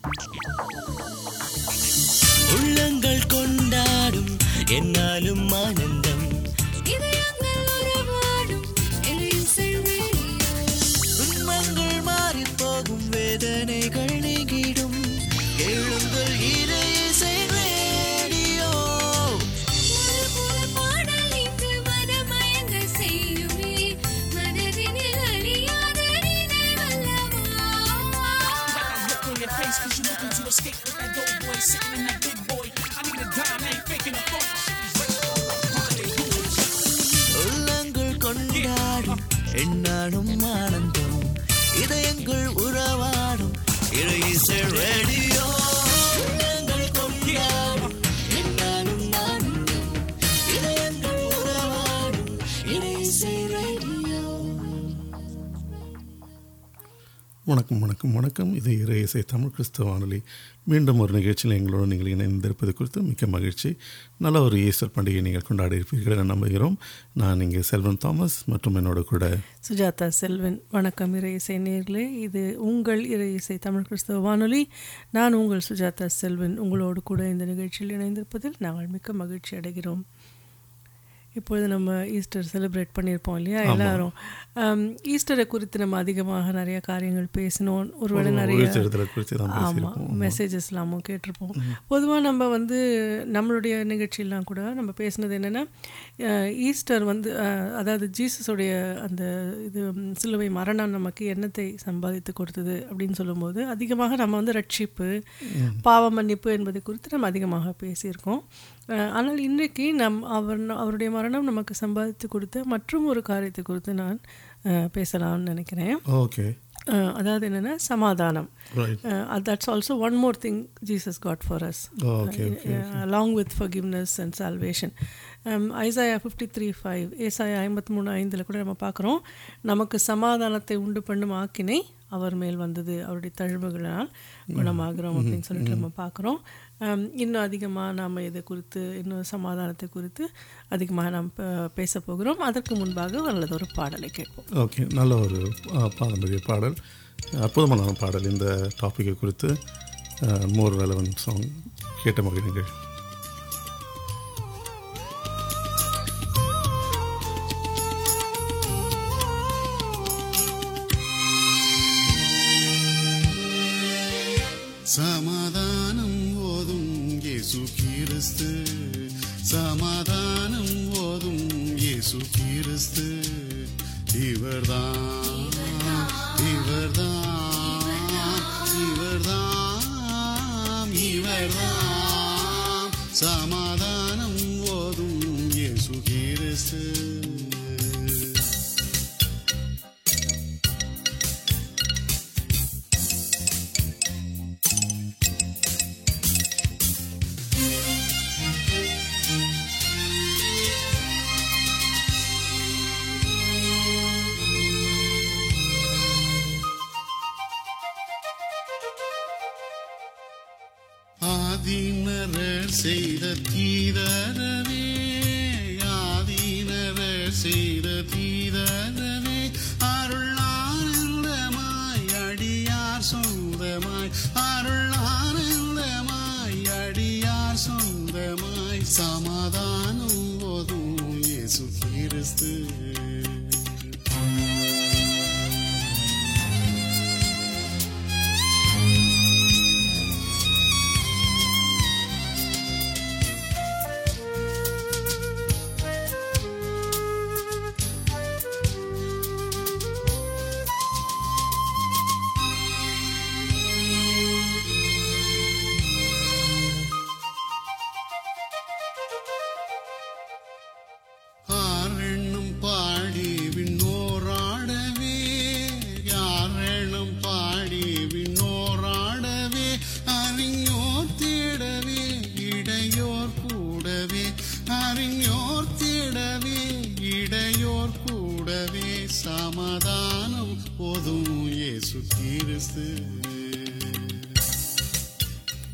உள்ளங்கள் கொண்டாடும் என்னாலும் ஆனந்தம் இதயங்கள் உறவாடும் இசை ரேடியோ துன்பங்கள் மாறி போகும் வேதனைகள் நீங்கிடும் கேளுங்கள் இறை இசை ரேடியோ ஒரு புது பாடல் இன்று மனமயங்க செய்யுமே மனதினில் அறியாத நினைவல்லவா look on your face cause you looking to escape with that dope boy sitting in that big boy. I need a dime, ain't faking a phone. உள்ளங்கள் கொண்டாடும் என்னாலும் ஆனந்தம் இதயங்கள் உறவாடும் இறை இசை ரேடியோ உள்ளங்கள் கொண்டாடும் என்னாலும் ஆனந்தம் இதயங்கள் உறவாடும் இறை இசை ரேடியோ வணக்கம் வணக்கம் வணக்கம் இது இறை இசை தமிழ் கிறிஸ்தவ வானொலி மீண்டும் ஒரு நிகழ்ச்சியில் எங்களோடு நீங்கள் இணைந்திருப்பது குறித்து மிக்க மகிழ்ச்சி நல்ல ஒரு ஈஸ்டர் பண்டிகையை நீங்கள் கொண்டாடி இருப்பீர்கள் என நம்புகிறோம் நான் இங்கே செல்வன் தாமஸ் மற்றும் என்னோட கூட சுஜாதா செல்வன் வணக்கம் இறை இசை நேர்களே இது உங்கள் இறை இசை தமிழ் கிறிஸ்தவ வானொலி நான் உங்கள் சுஜாதா செல்வன் உங்களோடு கூட இந்த நிகழ்ச்சியில் இணைந்திருப்பதில் நாங்கள் மிக்க மகிழ்ச்சி அடைகிறோம் இப்பொழுது நம்ம ஈஸ்டர் செலிப்ரேட் பண்ணியிருப்போம் இல்லையா எல்லாரும் ஆம், ஈஸ்டரை குறித்து நம்ம அதிகமாக நிறைய காரியங்கள் பேசினோம் ஒருவேளை நிறைய உயிர்த்தெழுதலை குறித்து தான் ஆமாம் பேசியிருப்போம் மெசேஜஸ் எல்லாமும் கேட்டிருப்போம் பொதுவாக நம்ம வந்து நம்மளுடைய நிகழ்ச்சியெல்லாம் கூட நம்ம பேசினது என்னென்னா ஈஸ்டர் வந்து அஹ், அதாவது ஜீசஸுடைய அந்த இது ம், சிலுவை மரணம் நமக்கு எண்ணத்தை சம்பாதித்து கொடுத்தது அப்படின்னு சொல்லும்போது அதிகமாக நம்ம வந்து ரட்சிப்பு பாவ மன்னிப்பு என்பதை குறித்து நம்ம அதிகமாக பேசியிருக்கோம் அஹ், ஆனால் இன்றைக்கு நம் அவர் அவருடைய மரணம் நமக்கு சம்பாதித்து கொடுத்த மற்றும் ஒரு காரியத்தை குறித்து நான் அஹ், பேசலாம்னு நினைக்கிறேன் ஓகே அஹ், அதாவது என்னென்னா சமாதானம் right Uh, that's also one more thing Jesus got for us, okay okay uh, along with forgiveness and salvation. Um, Isaiah fifty three five ஏசாயா ஐம்பத்தி மூணு ஐந்தில் கூட நம்ம பார்க்குறோம் நமக்கு சமாதானத்தை உண்டு பண்ணும் ஆக்கினை அவர் மேல் வந்தது அவருடைய தழும்புகளால் குணமாகிறோம் அப்படின்னு சொல்லிட்டு நம்ம பார்க்குறோம் Um, இன்னும் அதிகமாக நாம் இதை குறித்து இன்னும் சமாதானத்தை குறித்து அதிகமாக நாம் ப- பேச போகிறோம் அதற்கு முன்பாக நல்லது ஒரு பாடலை கேட்போம் ஓகே நல்ல ஒரு ஆ, பாரம்பரிய பாடல் அற்புதமான பாடல் இந்த டாப்பிக்கை குறித்து மோர் ரெலவன் சாங் கேட்ட மகிழ்ச்சிகள் சமாதானம் ஓதும் இயேசு கிறிஸ்து சமாதானம் ஓதும் இயேசு கிறிஸ்து இவர்தான் இவர்தான் இவர்தான் இவர்தான் சமாதானம் ஓதும் இயேசு கிறிஸ்து ஆதீனரர் செய்த தீதரவே ஆதீனரர் செய்த தீதரவே அருள் ஆனந்தமாய் அடியார் சொந்தமாய் அருள் ஆனந்தமாய் அடியார் சொந்தமாய் சமாதானம் போதும் இயேசு கிறிஸ்து ஆரெண்ணும் பாடி விண்ணோராடவே யாரெண்ணும் பாடி விண்ணோராடவே அறிஞோர் தேடவே இடையோர் கூடவே அறிஞோர் தேடவே இடையோர் கூடவே சமாதானம் போதும் இயேசு கிறிஸ்து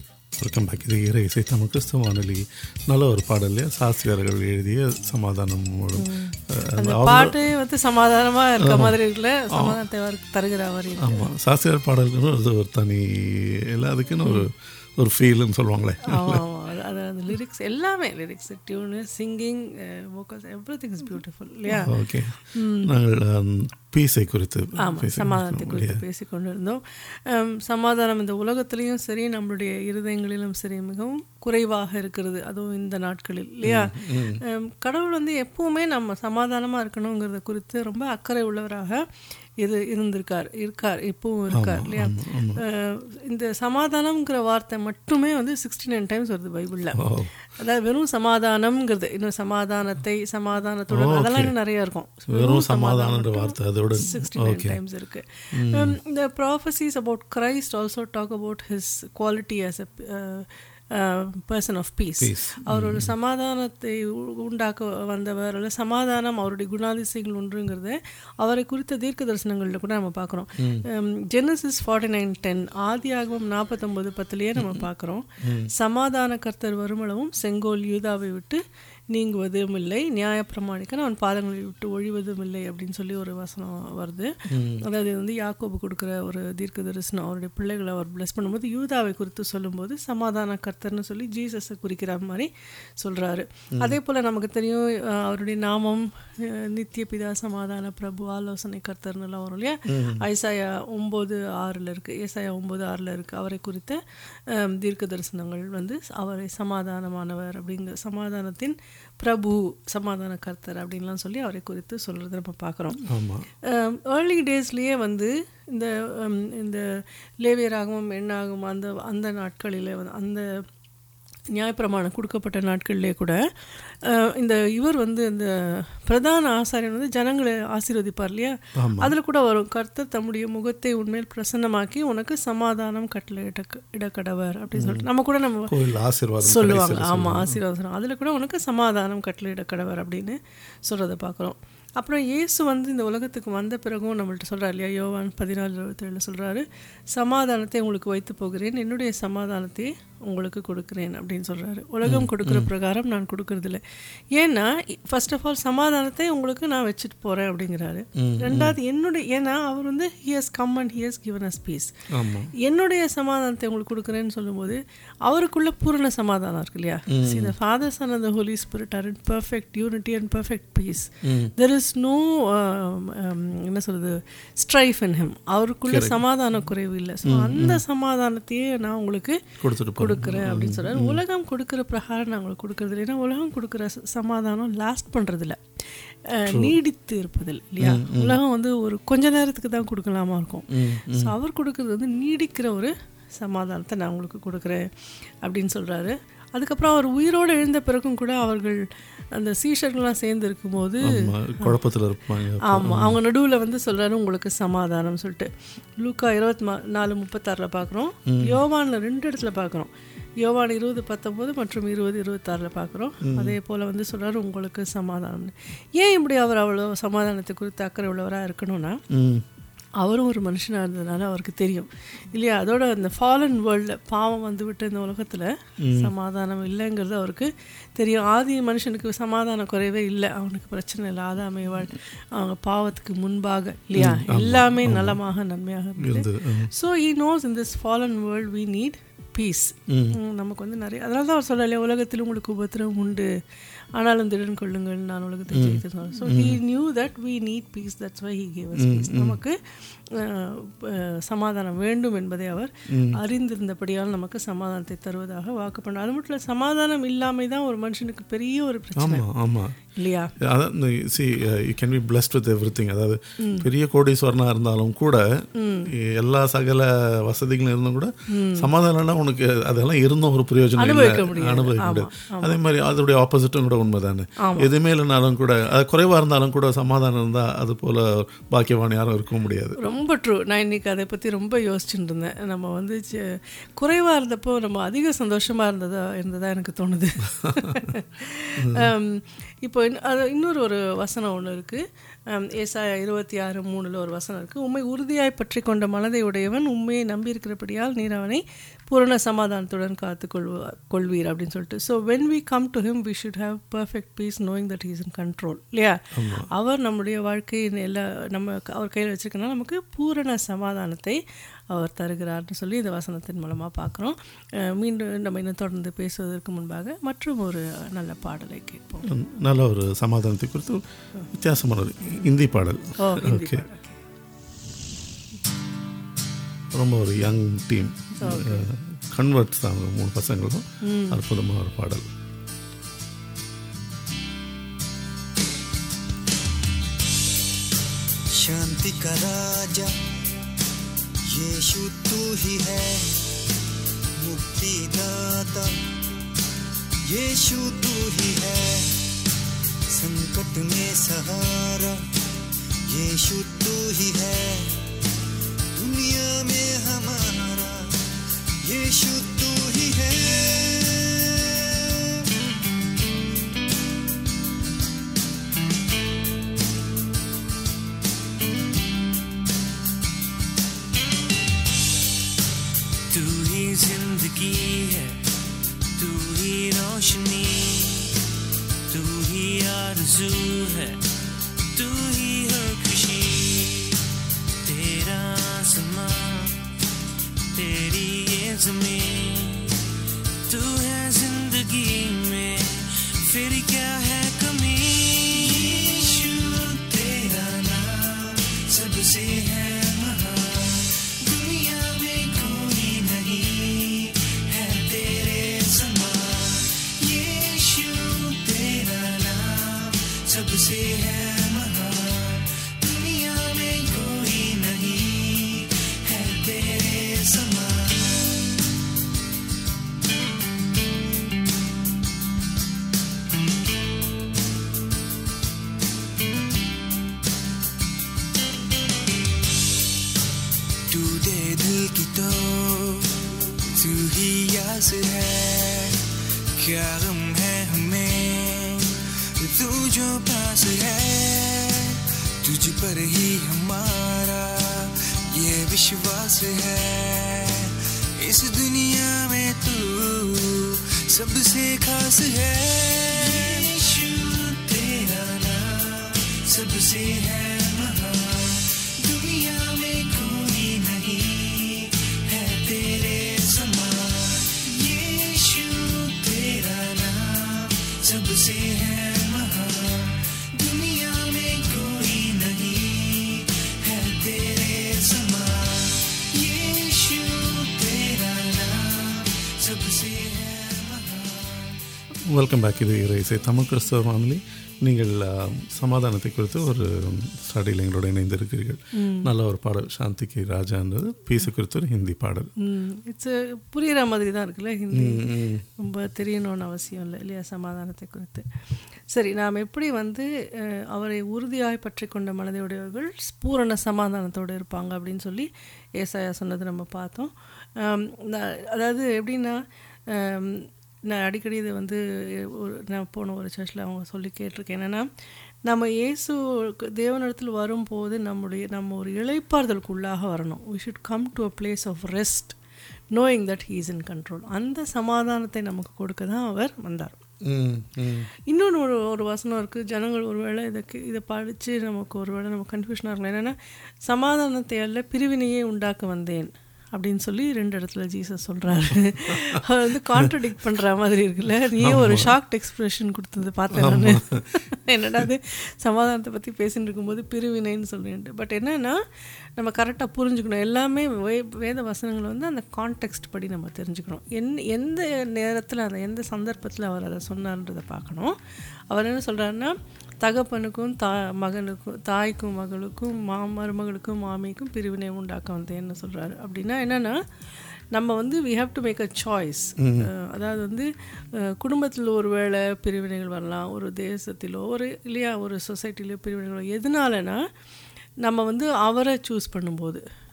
வெல்கம் பேக் இது இறை இசை தமிழ் கிறிஸ்தவ வானொலி நல்ல ஒரு பாடல் இல்லையா சாஸ்திரியார்கள் எழுதிய சமாதானம் மூலம் அஹ், அந்த அவங்க- பாட்டு வந்து சமாதானமா இருக்க மாதிரி இருக்குல்ல சமாதானத்தை அவர் தருகிற மாதிரி இருக்கு. ஆமாம் சாஸ்திரியார் பாடல்களும் அது ஒரு தனி எல்லாத்துக்குன்னு ஒரு ஒரு ஃபீல்னு சொல்லுவாங்களே ஆமா ஆமா அது- அது அந்த லிரிக்ஸ் எல்லாமே lyrics tune singing vocals everything is beautiful இல்லையா ஓகே நாங்கள் பீஸை குறித்து ஆமாம் பேசினோம் சமாதானத்தை இல்லையா? குறித்து பேசிக்கொண்டு இருந்தோம் அம், சமாதானம் இந்த உலகத்திலையும் சரி நம்மளுடைய இருதயங்களிலும் சரி மிகவும் குறைவாக இருக்கிறது அதுவும் இந்த நாட்களில் இல்லையா அம், கடவுள் வந்து எப்பவுமே நம்ம சமாதானமாக இருக்கணுங்கிறத குறித்து ரொம்ப அக்கறை உள்ளவராக இது இருந்திருக்கார் இருக்கார் இப்பவும் இருக்கார் இல்லையா அஹ், இந்த சமாதானம்ங்கிற வார்த்தை மட்டுமே வந்து சிக்ஸ்டி நைன் டைம்ஸ் வருது பைபிளில் ஓ அதாவது வெறும் சமாதானம்ங்கிறது இன்னும் சமாதானத்தை சமாதானத்துடன் அதெல்லாம் இன்னும் நிறைய இருக்கும் வெறும் சமாதானன்ற வார்த்தை அதோட 69 times இருக்கு um, the prophecies about Christ also talk about his quality as a uh, uh, person of peace அவர் ஒரு சமாதானத்தை உ- உண்டாக்க வந்தவர் அல்ல சமாதானம் அவருடைய குணாதிசயங்கள் ஒன்றுங்கிறத அவரை குறித்த தீர்க்க தரிசனங்களில் கூட நம்ம பார்க்குறோம் ஜெனசிஸ் ஃபார்ட்டி நைன் டென் ஆதியாகமம் நாற்பத்தொம்பது பத்துலேயே நம்ம பார்க்குறோம் சமாதான கர்த்தர் வருமளவும் செங்கோல் யூதாவை விட்டு நீங்குவதும் இல்லை நியாயப்பிரமாணிக்கன் அவன் பாதங்களை விட்டு ஒழிவதும் இல்லை அப்படின்னு சொல்லி ஒரு வசனம் வருது அதாவது இது வந்து யாக்கோபு கொடுக்குற ஒரு தீர்க்க தரிசனம் அவருடைய பிள்ளைகளை அவர் பிளஸ் பண்ணும்போது யூதாவை குறித்து சொல்லும்போது சமாதான கர்த்தர்னு சொல்லி ஜீசஸை குறிக்கிற மாதிரி சொல்றாரு அதே போல நமக்கு தெரியும் அஹ், அவருடைய நாமம் அஹ், நித்திய பிதா சமாதான பிரபு ஆலோசனை கர்த்தர்னுலாம் வரும் இல்லையா ஐசாயா ஒம்பது ஆறில் இருக்கு ஏசாயா ஒம்பது ஆறில் இருக்கு அவரை குறித்த அஹ், தீர்க்க தரிசனங்கள் வந்து அவரை சமாதானமானவர் அப்படிங்கிற சமாதானத்தின் பிரபு சமாதான கர்த்தர் அப்படின்லாம் சொல்லி அவரை குறித்து சொல்கிறத நம்ம பார்க்குறோம் ஆமாம் ஏர்லி டேஸ்லேயே வந்து இந்த ஹம், இந்த லேவியராகவும் எண்ணாகும் அந்த அந்த நாட்களிலே வந்து அந்த நியாயப்பிரமாணம் கொடுக்கப்பட்ட நாட்களிலே கூட அஹ், இந்த இவர் வந்து இந்த பிரதான ஆசாரியன் வந்து ஜனங்களை ஆசீர்வதிப்பார் இல்லையா அதில் கூட வரும் கர்த்தர் தம்முடைய முகத்தை உண்மையில் பிரசன்னமாக்கி உனக்கு சமாதானம் கட்டளை இட இடக்கடவர் அப்படின்னு சொல்லிட்டு நம்ம கூட நம்ம கோயில் ஆசீர்வாதம் சொல்லுவாங்க கடைசியில ஆமாம் ஆசீர்வாதம் அதில் கூட உனக்கு சமாதானம் கட்டளையிட கடவர் அப்படின்னு சொல்கிறத பார்க்குறோம் அப்புறம் இயேசு வந்து இந்த உலகத்துக்கு வந்த பிறகும் நம்மள்ட்ட சொல்கிறார் இல்லையா யோவான் பதினாலு இருபத்தேழில் சொல்கிறாரு சமாதானத்தை உங்களுக்கு வைத்து போகிறேன் என்னுடைய சமாதானத்தை உங்களுக்கு கொடுக்குறேன் அப்படின்னு சொல்கிறாரு உலகம் கொடுக்குற பிரகாரம் நான் கொடுக்கறதில்ல ஏன்னா ஃபர்ஸ்ட் ஆஃப் ஆல் சமாதானத்தை உங்களுக்கு நான் வச்சுட்டு போகிறேன் அப்படிங்கிறாரு ரெண்டாவது என்னுடைய ஏன்னா அவர் வந்து he's come and he's given us peace ஆமாம் என்னுடைய சமாதானத்தை உங்களுக்கு கொடுக்குறேன்னு சொல்லும்போது அவருக்குள்ள பூரண சமாதானம் இருக்கு இல்லையா see the father son and the holy spirit are in perfect unity and perfect peace there is no um, um, என்ன சொல்றது strife in him அவருக்குள்ள சமாதான குறைவு இல்லை ஸோ அந்த சமாதானத்தையே நான் உங்களுக்கு கொடுத்துட்டு போ கொடுக்குறேன் அப்படின்னு சொல்றாரு உலகம் கொடுக்குற பிரகாரம் நான் உங்களுக்கு கொடுக்கறது இல்லை ஏன்னா உலகம் கொடுக்குற ச- சமாதானம் லாஸ்ட் பண்றதில்ல அஹ், நீடித்து இருப்பதில்லை இல்லையா உலகம் வந்து ஒரு கொஞ்ச நேரத்துக்கு தான் கொடுக்கலாமா இருக்கும் ஸோ அவர் கொடுக்கறது வந்து நீடிக்கிற ஒரு சமாதானத்தை நான் உங்களுக்கு கொடுக்குறேன் அப்படின்னு சொல்றாரு அதுக்கப்புறம் அவர் உயிரோடு எழுந்த பிறகும் கூட அவர்கள் அந்த சீஷர்கள்லாம் சேர்ந்து இருக்கும்போது ஆமாம் குழப்பத்தில் இருப்பாங்க ஆமாம் அவங்க நடுவில் வந்து சொல்கிறாரு உங்களுக்கு சமாதானம் சொல்லிட்டு லூக்கா இருபத்தி மா நாலு முப்பத்தாறில் பார்க்குறோம் யோவானில் ரெண்டு இடத்துல பார்க்குறோம் யோவான் இருபது பத்தொம்போது மற்றும் இருபது இருபத்தாறில் பார்க்குறோம் அதே போல் வந்து சொல்றாரு உங்களுக்கு சமாதானம் ஏன் இப்படி அவர் அவ்வளோ சமாதானத்தை குறித்து அக்கறை உள்ளவராக இருக்கணும்னா ம் அவரும் ஒரு மனுஷனாக இருந்ததுனால அவருக்கு தெரியும் இல்லையா அதோட அந்த ஃபாலன் வேர்ல்டில் பாவம் வந்து விட்டு இந்த உலகத்தில் சமாதானம் இல்லைங்கிறது அவருக்கு தெரியும் ஆதி மனுஷனுக்கு சமாதான குறைவே இல்லை அவனுக்கு பிரச்சனை இல்லை ஆதாமை வாழ் அவங்க பாவத்துக்கு முன்பாக இல்லையா எல்லாமே நலமாக நன்மையாக இருந்தது இருந்தது hmm. So he knows in this fallen world we need peace நமக்கு வந்து நிறைய அதனால தான் அவர் சொல்லலையா உலகத்தில் உங்களுக்கு உபத்திரம் உண்டு ஆனாலும் திடன் கொள்ளுங்கள் நான் உலகத்தை ஜெயித்து so he knew that we need peace that's why he gave peace நமக்கு அஹ், அஹ், சமாதானம் வேண்டும் என்பதை அவர் அறிந்திருந்தபடியால் நமக்கு சமாதானத்தை தருவதாக வாக்கு பண்ணார் அது மட்டும் இல்லை சமாதானம் இல்லாமல் தான் ஒரு மனுஷனுக்கு பெரிய ஒரு பிரச்சனை ஆமாம் ஆமாம் இல்லையா அதான் இந்த see you can be blessed with everything அதாவது பெரிய கோடீஸ்வரனாக இருந்தாலும் கூட எல்லா சகல வசதிகளும் இருந்தும் கூட சமாதானம்னா உனக்கு அதெல்லாம் இருந்தும் ஒரு பிரயோஜனம் அனுபவிக்க இல்லை முடியாது. அனுபவிக்க ஆமா, முடியாது அதே மாதிரி அதோடைய ஆப்போசிட்டும் கூட உண்மைதானே எதுவுமே இல்லைனாலும் கூட அது குறைவாக இருந்தாலும் கூட சமாதானம் இருந்தால் அது போல பாக்கியவான் யாரும் இருக்க முடியாது ரொம்ப ட்ரூ நான் இன்னைக்கு அதை பற்றி ரொம்ப யோசிச்சுட்டு இருந்தேன் நம்ம வந்து குறைவாக இருந்தப்போ நம்ம அதிக சந்தோஷமாக இருந்ததா இருந்ததா எனக்கு தோணுது Um, இப்போ அது இன்னொரு ஒரு வசனம் ஒன்று இருக்குது ஏசாயா இருபத்தி ஆறு மூணில் ஒரு வசனம் இருக்குது உண்மை உறுதியாய் பற்றி கொண்ட மனதை உடையவன் உண்மையை நம்பியிருக்கிறபடியால் நீர் அவனை பூரண சமாதானத்துடன் காத்து கொள்வா கொள்வீர் அப்படின்னு சொல்லிட்டு so when we come to him we should have perfect peace knowing that is in control இல்லையா அவர் நம்முடைய வாழ்க்கையின் எல்லா நம்ம அவர் கையில் வச்சிருக்கனால நமக்கு பூரண சமாதானத்தை அவர் தருகிறார்னு சொல்லி இந்த வசனத்தின் மூலமாக பார்க்குறோம் மீண்டும் நம்ம இன்னும் தொடர்ந்து பேசுவதற்கு முன்பாக மற்றும் ஒரு நல்ல பாடலை கேட்போம் நல்ல ஒரு சமாதானத்தை குறித்து வித்தியாசமானது இந்தி பாடல் ஓ ஹிந்தி ஓகே பாடல். ரொம்ப ஒரு யங் டீம் கன்வெர்ட்ஸ் தான் அவங்க மூணு பசங்களும் அற்புதமான ஒரு பாடல் शांति का राजा यीशु तू ही है मुक्ति दाता यीशु तू ही है संकट में सहारा यीशु तू ही है दुनिया में हमारा यीशु तू ही है तू ही जिंदगी है तू ही रोशनी तू ही आरज़ू है तू ही हर खुशी तेरा आसमां तेरी ये जमीन तू है जिंदगी में फिर क्या है कमी यीशु तेरा नाम सबसे है महान दुनिया में कोई नहीं है तेरे समान यीशु तेरा नाम सबसे है महान दुनिया में कोई नहीं है तेरे समान तू दे दिल की तो तू ही यास है क्या गम है हमें तू जो पास है तुझ पर ही हमारा ये विश्वास है इस दुनिया में तू सबसे खास है यीशु तेरा नाम सबसे है महान दुनिया में कोई नहीं है तेरे समान यीशु तेरा नाम सबसे है महान दुनिया में कोई नहीं है तेरे समान यीशु तेरा नाम सबसे है महान வெல்கம் பேக் இது இறை இசை தமிழ் கிறிஸ்தவ வானொலி நீங்கள் ஆ, சமாதானத்தை குறித்து ஒரு ஸ்டடியில் எங்களோட இணைந்திருக்கிறீர்கள் நல்ல ஒரு பாடல் சாந்திக்கு ராஜான்றது பீசு குறித்து ஒரு ஹிந்தி பாடல் இட்ஸ் புரிகிற மாதிரி தான் இருக்குல்ல ஹிந்தி ரொம்ப தெரியணும்னு அவசியம் இல்லை இல்லையா சமாதானத்தை குறித்து சரி நாம் எப்படி வந்து அஹ், அவரை உறுதியாய் பற்றி கொண்ட மனதையுடையவர்கள் பூரண சமாதானத்தோடு இருப்பாங்க அப்படின்னு சொல்லி ஏசாயா சொன்னது நம்ம பார்த்தோம் ஆம், நான் அதாவது எப்படின்னா ஆம், நான் அடிக்கடி இதை வந்து ஒரு நான் போன ஒரு சர்ச்சில் அவங்க சொல்லி கேட்டிருக்கேன் என்னென்னா நம்ம இயேசு தேவனிடத்தில் வரும்போது நம்முடைய நம்ம ஒரு இளைப்பாறுதலுக்குள்ளாக வரணும் we should come to a place of rest knowing that he is in control அந்த சமாதானத்தை நமக்கு கொடுக்க தான் அவர் வந்தார் ம் ம் இன்னொன்று ஒரு ஒரு வசனம் இருக்குது ஜனங்கள் ஒருவேளை இதை கே- இதை படித்து நமக்கு ஒருவேளை நம்ம கன்ஃபியூஷனாக இருக்கலாம் என்னென்னா சமாதானத்தை அல்ல பிரிவினையே உண்டாக்க வந்தேன் அப்படின்னு சொல்லி ரெண்டு இடத்துல ஜீசஸ் சொல்கிறாரு அவர் வந்து கான்ட்ரடிக்ட் பண்ணுற மாதிரி இருக்குல்ல நீ ஒரு ஷாக்ட் எக்ஸ்பிரஷன் கொடுத்தது பார்த்தேன் நான் என்னடா அது சமாதானத்தை பற்றி பேசிட்டு இருக்கும்போது பிரிவினைன்னு சொல்லிட்டு பட் என்னன்னா நம்ம கரெக்டாக புரிஞ்சுக்கணும் எல்லாமே வே வேத வசனங்களை வந்து அந்த கான்டெக்ஸ்ட் படி நம்ம தெரிஞ்சுக்கணும் என் எந்த நேரத்தில் அந்த எந்த சந்தர்ப்பத்தில் அவர் அதை சொன்னார்ன்றதை பார்க்கணும் அவர் என்ன சொல்கிறாருன்னா தகப்பனுக்கும் தா மகனுக்கும் தாய்க்கும் மகளுக்கும் மா மருமகளுக்கும் மாமிக்கும் பிரிவினை உண்டாக்க வந்தேன்னு சொல்கிறாரு அப்படின்னா என்னென்னா நம்ம வந்து we have to make a choice அதாவது வந்து அஹ், குடும்பத்தில் ஒரு வேளை பிரிவினைகள் வரலாம் ஒரு தேசத்திலோ ஒரு இல்லையா ஒரு சொசைட்டிலையோ பிரிவினைகளோ எதனாலனா நம்ம வந்து அவரை சூஸ் பண்ணும்போது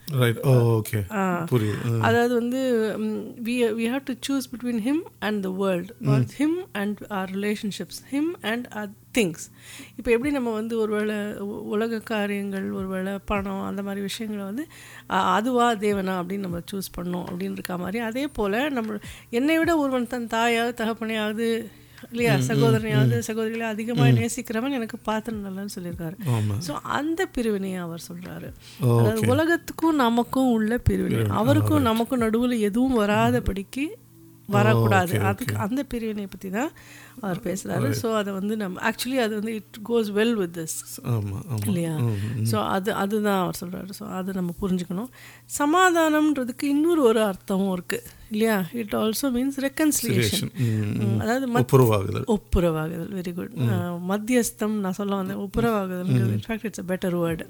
ரைட் ஓ ஓகே புரியுது ம். அதாவது வந்து we we have to choose between him and the world or him and our relationships him and our things இப்போ எப்படி நம்ம வந்து ஒருவேளை உ- உலக காரியங்கள் ஒருவேளை பணம் அந்த மாதிரி விஷயங்களை வந்து அ, அதுவா தேவனா அப்படின்னு நம்ம சூஸ் பண்ணோம் அப்படின்னு இருக்க மாதிரி அதே போல் நம்ம என்னை விட ஒருவன் தன் தாயாவது தகப்பனையாவது இல்லையா சகோதரனையாவது சகோதரிகளை அதிகமாக நேசிக்கிறவன் எனக்கு பார்த்து நல்லன்னு சொல்லியிருக்காரு ஆமா ஸோ அந்த பிரிவினையை அவர் சொல்றாரு ஓ, அதாவது உலகத்துக்கும் நமக்கும் உள்ள பிரிவினை அவருக்கும் நமக்கும் நடுவுல எதுவும் வராதபடிக்கு வரக்கூடாது அதுக்கு அந்த பிரிவினை பத்தி தான் அவர் பேசுறாரு ஸோ அதை வந்து நம்ம ஆக்சுவலி அது வந்து it goes well with this ஆமா ஆமா இல்லையா ஸோ அது அதுதான் அவர் சொல்றாரு ஸோ அதை நம்ம புரிஞ்சுக்கணும் சமாதானம்ன்றதுக்கு இன்னொரு ஒரு அர்த்தமும் இருக்கு இல்லையா இட் ஆல்சோ மீன்ஸ் ரெக்கன்சிலியேஷன் ம், அதாவது மத் ஒப்புரவாகுதல் ஒப்புரவாகுதல் வெரி குட் மத்தியஸ்தம் நான் சொல்ல வந்தேன் ஒப்புரவாகுதல் in fact it's a better word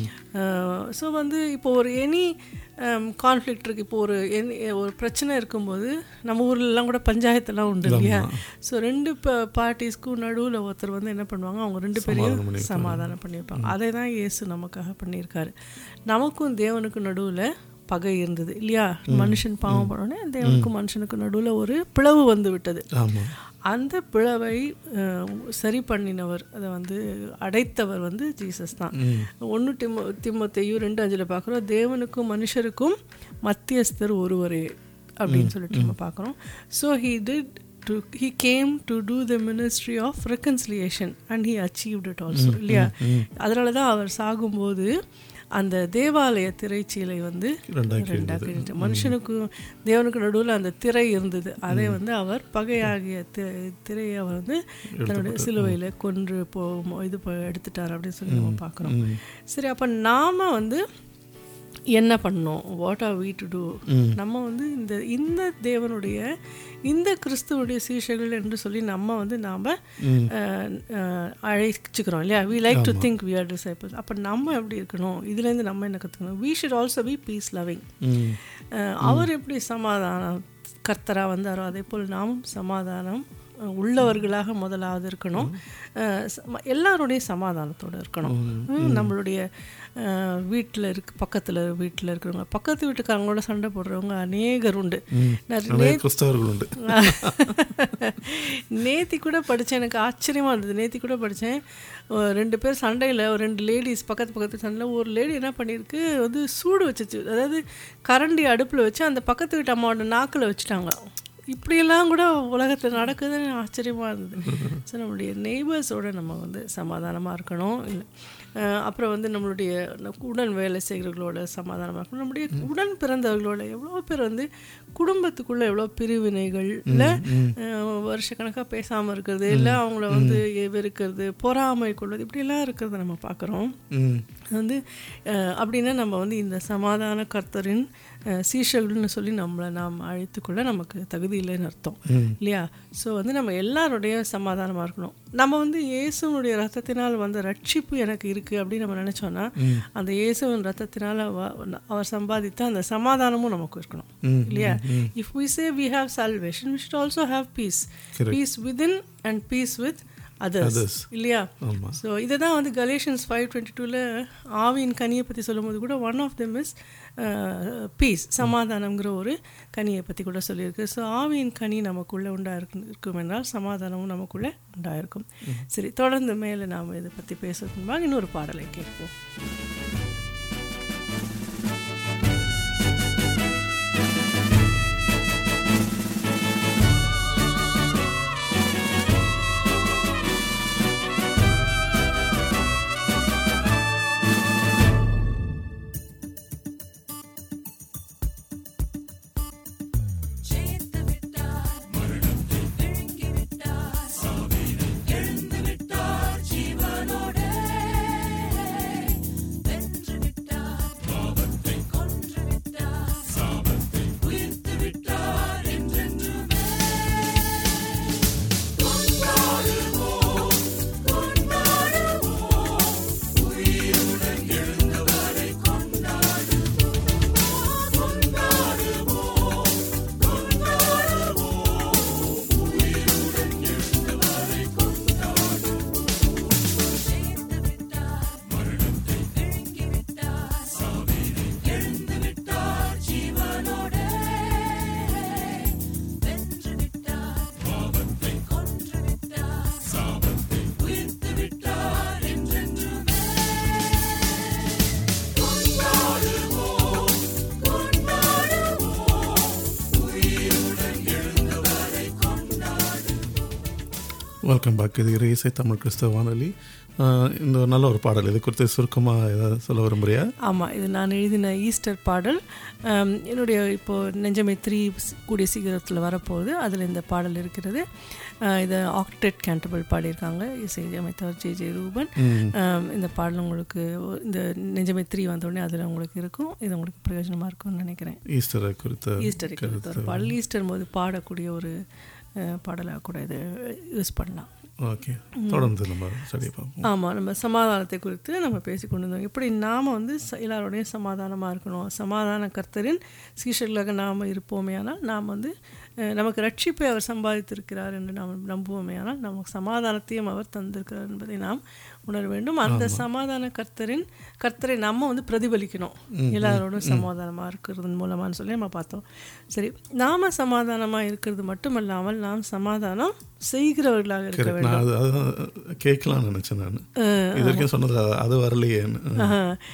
so வந்து இப்போ ஒரு எனி கான்ஃப்ளிக்ட் இருக்கு இப்போ ஒரு any- ஒரு பிரச்சனை இருக்கும்போது நம்ம ஊர்லலாம் கூட பஞ்சாயத்தெல்லாம் உண்டு இல்லையா ஸோ ரெண்டு பார்ட்டிஸ்க்கும் நடுவில் ஒருத்தர் வந்து என்ன பண்ணுவாங்க அவங்க ரெண்டு பேரையும் சமாதானம் பண்ணியிருப்பாங்க அதை தான் இயேசு நமக்காக பண்ணியிருக்காரு நமக்கும் தேவனுக்கும் நடுவில் பகை இருந்தது இல்லையா மனுஷன் பாவம் பண்ணோடனே தேவனுக்கும் மனுஷனுக்கும் நடுவில் ஒரு பிளவு வந்து விட்டது ஆமா அந்த பிளவை அஹ், சரி பண்ணினவர் அதை வந்து அடைத்தவர் வந்து ஜீசஸ் தான் ஒன்று திமோ திமுத்தையும் ரெண்டு அஞ்சில் பார்க்குறோம் தேவனுக்கும் மனுஷருக்கும் மத்தியஸ்தர் ஒருவரே அப்படின்னு சொல்லிட்டு நம்ம பார்க்குறோம் so he did to he came to do the ministry of reconciliation and he achieved it also இல்லையா அதனால தான் அவர் சாகும்போது அந்த தேவாலய திரைச்சீலை வந்து ரெண்டாக்கி ரெண்டாக கிழிச்சு மனுஷனுக்கு தேவனுக்கு நடுவில் அந்த திரை இருந்தது அதை வந்து அவர் பகையாகிய தி- திரையை அவர் வந்து தன்னுடைய சிலுவையில் கொன்று போ இது ப- எடுத்துட்டார் அப்படின்னு சொல்லி நம்ம பார்க்குறோம் சரி அப்போ நாம வந்து என்ன பண்ணோம் what are we to do நம்ம வந்து இந்த இந்த தேவனுடைய இந்த கிறிஸ்துவனுடைய சீஷர்கள் என்று சொல்லி நம்ம வந்து நாம் அழைச்சிக்கிறோம் இல்லையா we like to think we are disciples அப்போ நம்ம எப்படி இருக்கணும் இதுலேருந்து நம்ம என்ன கற்றுக்கணும் we should also be peace loving ம் அவர் எப்படி சமாதானம் கர்த்தராக வந்தாரோ அதே போல் நாமும் சமாதானம் அஹ், உள்ளவர்களாக முதலாவது இருக்கணும் அஹ், சம- எல்லாருடைய சமாதானத்தோடு இருக்கணும் ம், நம்மளுடைய வீட்டில் இருக்கு பக்கத்தில் வீட்டில் இருக்கிறவங்க பக்கத்து வீட்டுக்காரங்களோட சண்டை போடுறவங்க அநேகர் உண்டு நான் நிறைய கிறிஸ்தவர்கள் உண்டு நேத்தி கூட படித்தேன் எனக்கு ஆச்சரியமாக இருந்தது நேத்தி கூட படித்தேன் ரெண்டு பேர் சண்டையில் ஒரு ரெண்டு லேடிஸ் பக்கத்து பக்கத்து சண்டையில் ஒரு லேடி என்ன பண்ணியிருக்கு வந்து சூடு வச்சுச்சு அதாவது கரண்டி அடுப்பில் வச்சு அந்த பக்கத்து வீட்டு அம்மாவோட நாக்கில் வச்சுட்டாங்க இப்படியெல்லாம் கூட உலகத்தில் நடக்குதுன்னு ஆச்சரியமாக இருந்தது ஸோ நம்மளுடைய நெய்பர்ஸோட நம்ம வந்து சமாதானமாக இருக்கணும் இல்லை அஹ் அப்புறம் வந்து நம்மளுடைய ந- உடன் வேலை செய்கிறவர்களோட சமாதானமாக இருக்கணும் நம்முடைய உடன் பிறந்தவர்களோட எவ்வளோ பேர் வந்து குடும்பத்துக்குள்ள எவ்வளோ பிரிவினைகள்ல வருஷக்கணக்காக பேசாமல் இருக்கிறது இல்லை அவங்கள வந்து வெறுக்கிறது பொறாமை கொள்வது இப்படியெல்லாம் இருக்கிறத நம்ம பார்க்குறோம் ம் வந்து அஹ், அப்படின்னா நம்ம வந்து இந்த சமாதான கர்த்தரின் அஹ், சீஷர்கள்னு சொல்லி நம்மளை நாம் அழைத்துக்கொள்ள நமக்கு தகுதி இல்லைன்னு அர்த்தம் இல்லையா ஸோ வந்து நம்ம எல்லாருடைய சமாதானமாக இருக்கணும் நம்ம வந்து இயேசுனுடைய ரத்தத்தினால் வந்த ரட்சிப்பு எனக்கு இருக்குது அப்படின்னு நம்ம நினச்சோன்னா அந்த இயேசுவின் ரத்தத்தினால் அவர் சம்பாதித்த அந்த சமாதானமும் நமக்கு இருக்கணும் இல்லையா if we say we have salvation we should also have peace peace within and peace with others இல்லையா ஆமா. ஸோ இதை தான் வந்து கலேஷன்ஸ் ஃபைவ் டுவெண்ட்டி டூவில் ஆவியின் கனியை பற்றி சொல்லும்போது கூட one of them is peace சமாதானம்ங்கிற ஒரு கனியை பற்றி கூட சொல்லியிருக்கு ஸோ ஆவியின் கனி நமக்குள்ளே உண்டாயிருக்கு இருக்கும் என்றால் சமாதானமும் நமக்குள்ளே உண்டாயிருக்கும் சரி தொடர்ந்து மேலே நாம் இதை பற்றி பேசுறதுக்கு முன்பாக இன்னொரு பாடலை கேட்போம் ஜெயித்து விட்டார் மரணத்தை விழுங்கி விட்டார் சாவினை எழுந்து விட்டார் ஜீவனோட வென்று வெல்கம் பேக் இது இறை இசை தமிழ் கிறிஸ்தவ வானொலி ஆஹ் இந்த ஒரு நல்ல ஒரு பாடல் இது குறித்து சுருக்கமாக ஏதாவது சொல்ல விரும்புறியா ஆமாம் இது நான் எழுதின ஈஸ்டர் பாடல் ஆம், என்னுடைய இப்போது நெஞ்சமை த்ரீ கூடிய சீக்கிரத்தில் வரப்போகுது அதில் இந்த பாடல் இருக்கிறது ஆஹ் இதை ஆக்டெட் கேண்டபிள் பாடியிருக்காங்க இசை அமைத்தவர் ஜே ஜே ரூபன் ஆம், இந்த பாடல் உங்களுக்கு ஒ- இந்த நெஞ்சமை த்ரீ வந்தோடனே அதில் உங்களுக்கு இருக்கும் இது உங்களுக்கு பிரயோஜனமாக இருக்கும்னு நினைக்கிறேன் ஈஸ்டரை குறித்த ஈஸ்டரை குறித்த ஒரு பாடல் ஈஸ்டர் போது பாடக்கூடிய ஒரு பாடலாக கூட இது யூஸ் பண்ணலாம் ஓகே தொடர்ந்து நம்ம ஸ்டடி பார்ப்போம் ஆமாம் நம்ம சமாதானத்தை குறித்து நம்ம பேசி கொண்டு இருந்தோம் எப்படி நாம் வந்து ச- எல்லாரோடையும் சமாதானமாக இருக்கணும் சமாதான கர்த்தரின் சீஷர்களாக நாம் இருப்போமே ஆனால் நாம் வந்து அஹ், நமக்கு ரட்சிப்பை அவர் சம்பாதித்திருக்கிறார் என்று நாம் நம்புவோமே ஆனால் நமக்கு சமாதானத்தையும் அவர் தந்திருக்கிறார் என்பதை நாம் உணர வேண்டும் அந்த சமாதான கர்த்தரின் கர்த்தரை நம்ம வந்து பிரதிபலிக்கணும் எல்லாரோடும் சமாதானமாக இருக்கிறது மூலமான்னு சொல்லி நம்ம பார்த்தோம் சரி நாம சமாதானமாக இருக்கிறது மட்டுமல்லாமல் நாம் சமாதானம் செய்கிறவர்களாக இருக்க வேண்டும் நான் அது அதுதான் கேட்கலாம்னு நினச்சேன் நான் இது வரைக்கும் சொன்னது அது- அது வரலையேன்னு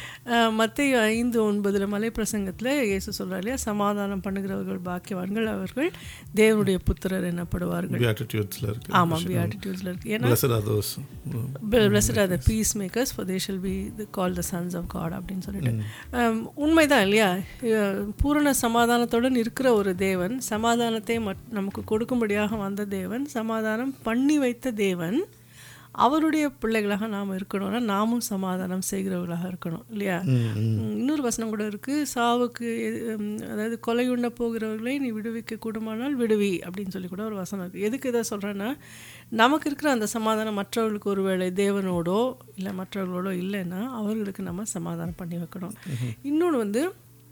மத்திய ஐந்து ஒன்பதுல மலை பிரசங்கத்தில் இயேசு சொல்றார் இல்லையா சமாதானம் பண்ணுகிறவர்கள் பாக்கியவான்கள் அவர்கள் தேவனுடைய புத்திரர் எனப்படுவார்கள் பியாட்டிடியூட்ஸில் இருக்கு ஆமாம் பியாட்டிடியூட்ஸில் இருக்கு ஏன்னா Blessed are those. blessed are the peacemakers for they shall be the, called the sons of God அப்படின்னு சொல்லிட்டு um, உண்மைதான் இல்லையா அஹ், பூரண சமாதானத்துடன் இருக்கிற ஒரு தேவன் சமாதானத்தை மட்- நமக்கு கொடுக்கும்படியாக வந்த தேவன் சமாதானம் பண்ணி வைத்த தேவன் அவருடைய பிள்ளைகளாக நாம் இருக்கணும்னா நாமும் சமாதானம் செய்கிறவர்களாக இருக்கணும் இல்லையா உம், இன்னொரு வசனம் கூட இருக்கு சாவுக்கு எது- உம், அதாவது கொலையுண்ண போகிறவர்களை நீ விடுவிக்க கூடுமானால் விடுவி அப்படின்னு சொல்லி கூட ஒரு வசனம் இருக்கு எதுக்கு இதை சொல்றேன்னா நமக்கு இருக்கிற அந்த சமாதானம் மற்றவர்களுக்கு ஒருவேளை தேவனோடோ இல்லை மற்றவர்களோடோ இல்லைன்னா அவர்களுக்கு நம்ம சமாதானம் பண்ணி வைக்கணும் இன்னொன்று வந்து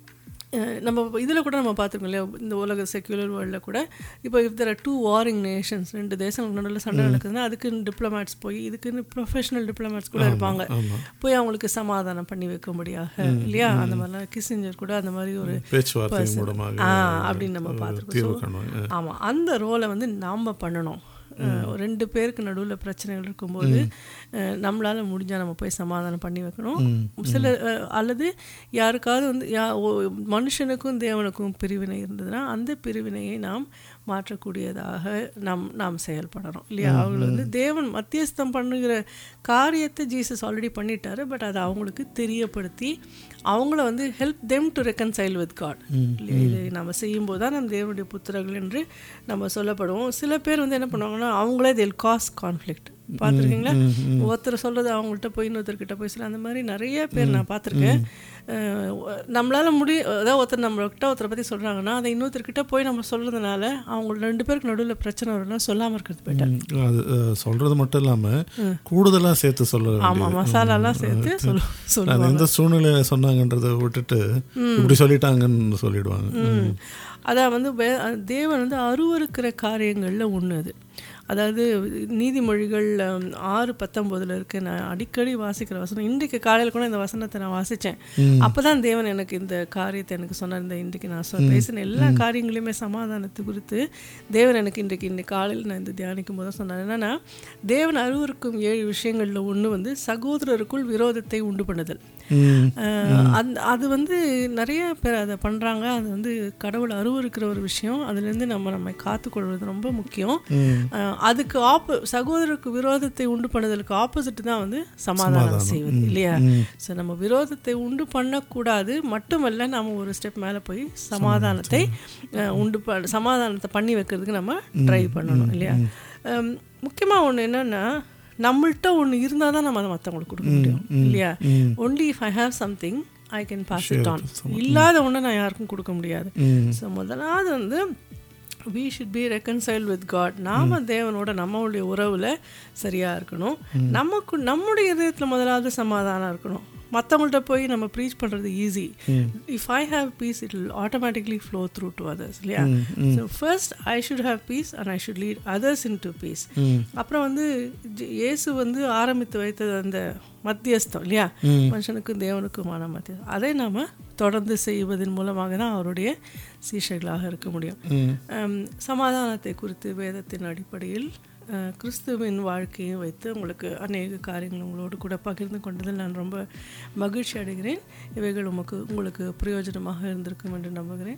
அஹ், நம்ம இதில் கூட நம்ம பார்த்துருக்கோம் இல்லையா இந்த உலக செக்யூலர் வேர்ல்டில் கூட இப்போ if there are two warring nations ரெண்டு தேசங்களுக்கு நடுவில் சண்டை நடக்குதுன்னா அதுக்குன்னு டிப்ளமேட்ஸ் போய் இதுக்குன்னு ப்ரொஃபஷனல் டிப்ளமேட்ஸ் கூட இருப்பாங்க போய் அவங்களுக்கு சமாதானம் பண்ணி வைக்கும்படியாக இல்லையா அந்த மாதிரிலாம் கிசிஞ்சர் கூட அந்த மாதிரி ஒரு பேச்சுவார்த்தை person. மூலமாக ஆ அப்படின்னு நம்ம ஒரு பார்த்துருக்கோம் தீர்வு So, காணுவாங்க ஆமா அந்த ரோலை வந்து நாம பண்ணணும் அஹ், ஒரு ரெண்டு பேருக்கு நடுவில் பிரச்சனைகள் இருக்கும்போது அஹ், நம்மளால முடிஞ்சா நம்ம போய் சமாதானம் பண்ணி வைக்கணும் சில அஹ், அல்லது யாருக்காவது வந்து யா ஓ- மனுஷனுக்கும் தேவனுக்கும் பிரிவினை இருந்ததுன்னா அந்த பிரிவினையை நாம் மாற்றக்கூடியதாக நாம் நாம் செயல்படணும் இல்லையா அவங்க வந்து தேவன் மத்தியஸ்தம் பண்ணுகிற காரியத்தை ஜீசஸ் ஆல்ரெடி பண்ணிட்டாரு பட் அதை அவங்களுக்கு தெரியப்படுத்தி அவங்கள வந்து help them to reconcile with God இல்லையா இதை நம்ம செய்யும்போது தான் நம்ம தேவனுடைய புத்திரர்கள் என்று நம்ம சொல்லப்படுவோம் சில பேர் வந்து என்ன பண்ணுவாங்கன்னா அவங்களே தில் காஸ் கான்ஃப்ளிக்ட் பார்த்துருக்கீங்களா ஒருத்தர் சொல்றது அவங்கள்ட்ட போய் இன்னொருத்தர்கிட்ட போய் சொல்ல அந்த மாதிரி நிறைய பேர் நான் பார்த்துருக்கேன் அஹ் நம்மளால முடி அதாவது ஒருத்தர் நம்மள்கிட்ட ஒருத்தரை பற்றி சொல்கிறாங்கன்னா அதை இன்னொருத்தர்கிட்ட போய் நம்ம சொல்கிறதுனால அவங்க ரெண்டு பேருக்கு நடுவில் பிரச்சனை வரும்னா சொல்லாமல் இருக்கிறது பெட்டர் ம், அது அஹ், சொல்றது மட்டும் இல்லாம கூடுதலா சேர்த்து சொல்ல ஆமாம் வேண்டியது. மசாலாலாம் சேர்த்து சொல்லு அது சொல்லுவாங்க எந்த சூழ்நிலையில சொன்னாங்கன்றதை விட்டுட்டு இப்படி சொல்லிட்டாங்கன்னு சொல்லிடுவாங்க ம். அதான் வந்து வே- தேவன் வந்து அருவருக்கிற காரியங்களில் ஒன்று அது அதாவது நீதிமொழிகள் ஹம், ஆறு பத்தொம்போதில் இருக்கு நான் அடிக்கடி வாசிக்கிற வசனம் இன்றைக்கு காலையில் கூட இந்த வசனத்தை நான் வாசித்தேன் அப்போ தான் தேவன் எனக்கு இந்த காரியத்தை எனக்கு சொன்னார் இந்த இன்றைக்கு நான் சொ பேசின எல்லா காரியங்களையுமே சமாதானத்தை குறித்து தேவன் எனக்கு இன்றைக்கு இன்னைக்கு காலையில் நான் இந்த தியானிக்கும் போது சொன்னார் என்னன்னா தேவன் அருவருக்கும் ஏழு விஷயங்களில் ஒன்று வந்து சகோதரருக்குள் விரோதத்தை உண்டு பண்ணுதல் ம், அஹ் அந்த அது வந்து நிறைய பேர் அதை பண்ணுறாங்க அது வந்து கடவுள் அருவருக்கிற ஒரு விஷயம் அதுலேருந்து நம்ம நம்மை காத்துக்கொள்வது ரொம்ப முக்கியம் அஹ் அதுக்கு ஆப்போ சகோதரருக்கு விரோதத்தை உண்டு பண்ணுதலுக்கு ஆப்போசிட் தான் வந்து சமாதானம் செய்வது இல்லையா ஸோ நம்ம விரோதத்தை உண்டு பண்ணக்கூடாது மட்டுமல்ல நம்ம ஒரு ஸ்டெப் மேலே போய் சமாதானத்தை அஹ், உண்டு ப சமாதானத்தை பண்ணி வைக்கிறதுக்கு நம்ம ட்ரை பண்ணணும் இல்லையா முக்கியமாக ஒன்று என்னன்னா நம்மள்ட்ட ஒன்று இருந்தால் தான் நம்ம அதை மற்றவங்களுக்கு கொடுக்க முடியும் இல்லையா only if I have something I can pass it on இல்லாத ஒன்று நான் யாருக்கும் கொடுக்க முடியாது ஸோ முதலாவது வந்து we should be reconcile with God நாம தேவனோட நம்மளுடைய உறவில் சரியாக இருக்கணும் நமக்கு நம்முடைய இதயத்தில் முதலாவது சமாதானம் இருக்கணும் மற்றவங்கள்ட்ட போய் நம்ம ப்ரீச் பண்ணுறது easy if I have peace it will automatically flow through to others இல்லையா so first I should have peace and I should lead others in to peace அப்புறம் வந்து ஜே- இயேசு வந்து ஆரம்பித்து வைத்தது அந்த மத்தியஸ்தம் இல்லையா மனுஷனுக்கும் தேவனுக்குமான மத்தியஸ்தம் அதை நாம தொடர்ந்து செய்வதன் மூலமாக தான் அவருடைய சீஷர்களாக இருக்க முடியும் அம், சமாதானத்தை குறித்து வேதத்தின் அடிப்படையில் அஹ், கிறிஸ்துவின் வாழ்க்கையும் வைத்து உங்களுக்கு அநேக காரியங்கள் உங்களோடு கூட பகிர்ந்து கொண்டதில் நான் ரொம்ப மகிழ்ச்சி அடைகிறேன் இவைகள் உமக்கு உங்களுக்கு பிரயோஜனமாக இருந்திருக்கும் என்று நம்புகிறேன்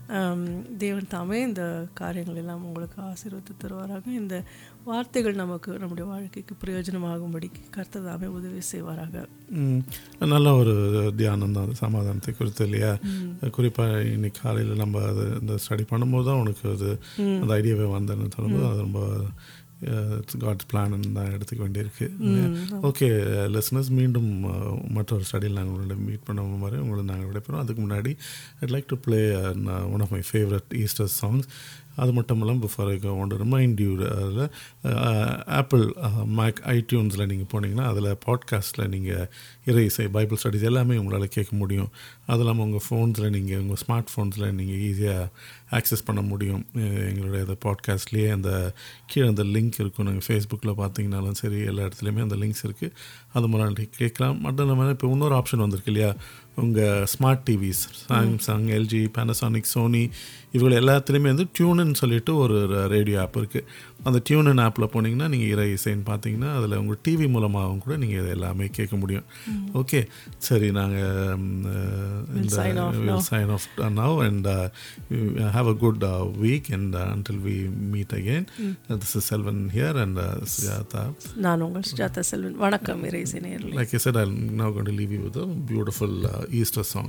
ஆம், தேவன் தாமே இந்த காரியங்கள் எல்லாம் உங்களுக்கு ஆசீர்வத்து தருவாராக இந்த வார்த்தைகள் நமக்கு நம்முடைய வாழ்க்கைக்கு பிரயோஜனமாகும்படி கர்த்தர் தாமே உதவி செய்வாராக ம், நல்ல ஒரு தியானம் தான் அது சமாதானத்தை குறித்து இல்லையா குறிப்பாக இன்னைக்கு காலையில் நம்ம அது இந்த ஸ்டடி பண்ணும்போது தான் உனக்கு அது அந்த ஐடியாவே வந்தேன்னு சொல்லும்போது அது ரொம்ப காட்ஸ் பிளான் தான் எடுத்துக்க வேண்டியிருக்கு ஓகே லெசனர்ஸ் மீண்டும் அஹ், மற்றொரு ஸ்டடியில் நாங்கள் உங்களை மீட் பண்ண மாதிரி உங்களை நாங்கள் விடைபெறோம் அதுக்கு முன்னாடி I'd like to play one of my favourite Easter songs அது மட்டும் இல்லாமல் பிஃபோர் ஐ ஒன்று ரிமைண்ட் யூ அதில் ஆப்பிள் மேக் ஐடியூன்ஸில் நீங்கள் போனீங்கன்னா அதில் பாட்காஸ்ட்டில் நீங்கள் இறை இசை பைபிள் ஸ்டடிஸ் எல்லாமே உங்களால் கேட்க முடியும் அது இல்லாமல் உங்கள் ஃபோன்ஸில் நீங்கள் உங்கள் ஸ்மார்ட் ஃபோன்ஸில் நீங்கள் ஈஸியாக ஆக்சஸ் பண்ண முடியும் அஹ் எங்களுடைய அந்த பாட்காஸ்ட்லேயே அந்த கீழே அந்த லிங்க் இருக்கும் நீங்கள் ஃபேஸ்புக்கில் பார்த்தீங்கனாலும் சரி எல்லா இடத்துலையுமே அந்த லிங்க்ஸ் இருக்குது அது மாதிரி கேட்கலாம் மட்டும் இல்லாமல் இப்போ இன்னொரு ஆப்ஷன் வந்திருக்கு இல்லையா உங்கள் smart TVs Samsung LG Panasonic Sony இவங்க எல்லாத்துலேயுமே வந்து டியூனுன்னு சொல்லிட்டு ஒரு ரேடியோ ஆப் இருக்குது அந்த டியூனன் ஆப்பில் போனீங்கன்னா நீங்கள் இறை இசைன்னு பார்த்தீங்கன்னா அதில் உங்கள் டிவி மூலமாகவும் கூட நீங்கள் இது எல்லாமே கேட்க முடியும் ஓகே சரி நாங்கள் sign off now. இந்த sign off uh, now and uh, you have a good uh, week and uh, until we meet again uh, this is Selvan here and uh, Sujata. நான் உங்கள் சுஜாதா செல்வன் வணக்கம் இறைசி நேரில் like I said I'm now going to leave you with a beautiful uh, Easter song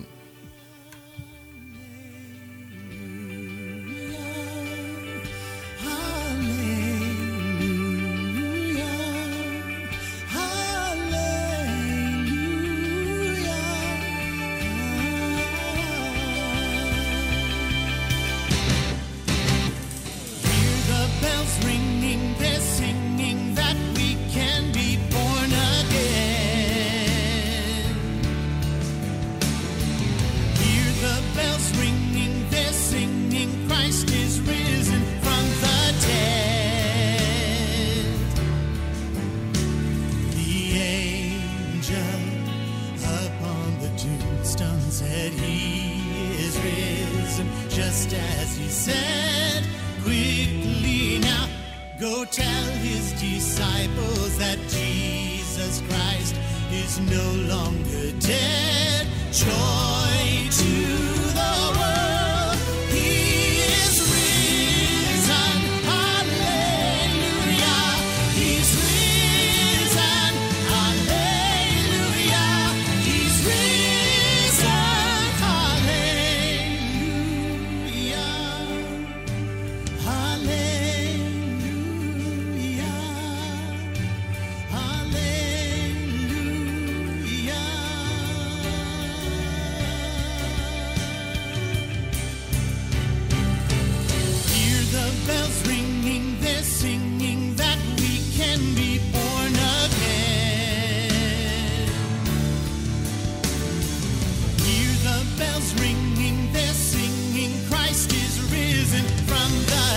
Hear the bells ringing, they're singing that we can be born again. Hear the bells ringing, they're singing, Christ is risen from the dead. The angel upon the tombstone said he is risen just as he said. Quickly now, go tell his disciples that Jesus Christ is no longer dead. Joy to the world, he is risen. Hallelujah, he's risen. Hallelujah, he's risen. Hallelujah. Hallelujah. Hallelujah. Hear the bells ringing, they're singing that we can be born again. Hear the bells ringing, they're singing, Christ is risen from the